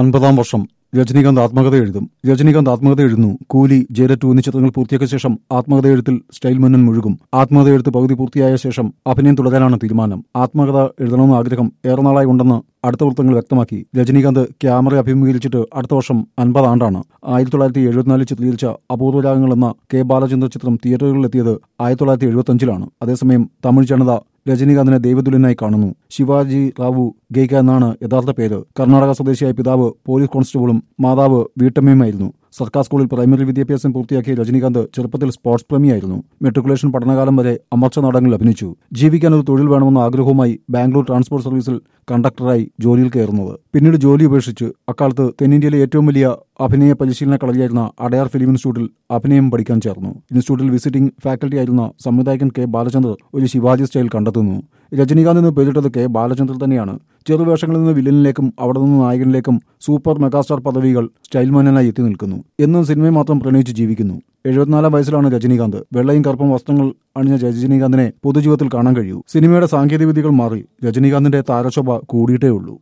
അൻപതാം വർഷം രജനീകാന്ത് ആത്മകഥ എഴുതും രജനീകാന്ത് ആത്മകഥ എഴുതുന്നു കൂലി ജയില ടു എന്നീ ചിത്രങ്ങൾ പൂർത്തിയാക്കിയ ശേഷം ആത്മകഥ എഴുത്തിൽ സ്റ്റൈൽ മന്നൻ മുഴുകും ആത്മകഥ എഴുത്ത് പകുതി പൂർത്തിയായ ശേഷം അഭിനയം തുടരാനാണ് തീരുമാനം ആത്മകഥ എഴുതണമെന്ന ആഗ്രഹം ഏറെ നാളായി ഉണ്ടെന്ന് അടുത്ത വൃത്തങ്ങൾ വ്യക്തമാക്കി രജനീകാന്ത് ക്യാമറ അഭിമുഖീകരിച്ചിട്ട് അടുത്ത വർഷം അൻപതാണ്ടാണ് ആയിരത്തി തൊള്ളായിരത്തി എഴുപത്തിനാലിൽ ചിത്രീകരിച്ച അപൂർവരാഗങ്ങൾ എന്ന കെ ബാലചന്ദ്ര ചിത്രം തിയേറ്ററുകളിലെത്തിയത് ആയിരത്തി തൊള്ളായിരത്തി എഴുപത്തഞ്ചിലാണ് അതേസമയം തമിഴ് ജനത രജനീകാന്തിനെ ദൈവതുല്യനായി കാണുന്നു ശിവാജി റാവു ഗെയ്ക എന്നാണ് യഥാർത്ഥ പേര് കർണാടക സ്വദേശിയായ പിതാവ് പോലീസ് കോൺസ്റ്റബിളും മാതാവ് വീട്ടമ്മയുമായിരുന്നു സർക്കാർ സ്കൂളിൽ പ്രൈമറി വിദ്യാഭ്യാസം പൂർത്തിയാക്കിയ രജനീകാന്ത് ചെറുപ്പത്തിൽ സ്പോർട്സ് പ്രേമിയായിരുന്നു മെട്രിക്കുലേഷൻ പഠനകാലം വരെ അമർച്ച നാടകങ്ങളിൽ അഭിനയിച്ചു ജീവിക്കാൻ ഒരു തൊഴിൽ വേണമെന്ന ആഗ്രഹവുമായി ബാംഗ്ലൂർ ട്രാൻസ്പോർട്ട് സർവീസിൽ കണ്ടക്ടറായി ജോലിയിൽ കയറുന്നത് പിന്നീട് ജോലി ഉപേക്ഷിച്ച് അക്കാലത്ത് തെന്നിന്ത്യയിലെ ഏറ്റവും വലിയ അഭിനയ പരിശീലന കളരിയായിരുന്ന അടയാർ ഫിലിം ഇൻസ്റ്റിറ്റ്യൂട്ടിൽ അഭിനയം പഠിക്കാൻ ചേർന്നു ഇൻസ്റ്റിറ്റ്യൂട്ടിൽ വിസിറ്റിംഗ് ഫാക്കൽറ്റി ആയിരുന്ന സംവിധായകൻ കെ ബാലചന്ദ്രർ ഒരു ശിവാജി സ്റ്റൈൽ കണ്ടെത്തുന്നു രജനീകാന്ത് എന്ന് പേരിട്ടത് കെ ബാലചന്ദ്രൻ തന്നെയാണ് ചെറുവേഷങ്ങളിൽ നിന്ന് വില്ലനിലേക്കും അവിടെ നിന്ന് നായകനിലേക്കും സൂപ്പർ മെഗാസ്റ്റാർ പദവികൾ സ്റ്റൈൽമാനായി എത്തി നിൽക്കുന്നു എന്നും സിനിമയെ മാത്രം പ്രണയിച്ച് ജീവിക്കുന്നു എഴുപത്തിനാലാം വയസ്സിലാണ് രജനീകാന്ത് വെള്ളയും കറുപ്പും വസ്ത്രങ്ങൾ അണിഞ്ഞ രജനീകാന്തിനെ പൊതുജീവിതത്തിൽ കാണാൻ കഴിയൂ സിനിമയുടെ സാങ്കേതിക വിദ്യകൾ മാറി രജനീകാന്തിന്റെ താരശോഭ കൂടിയിട്ടേ ഉള്ളൂ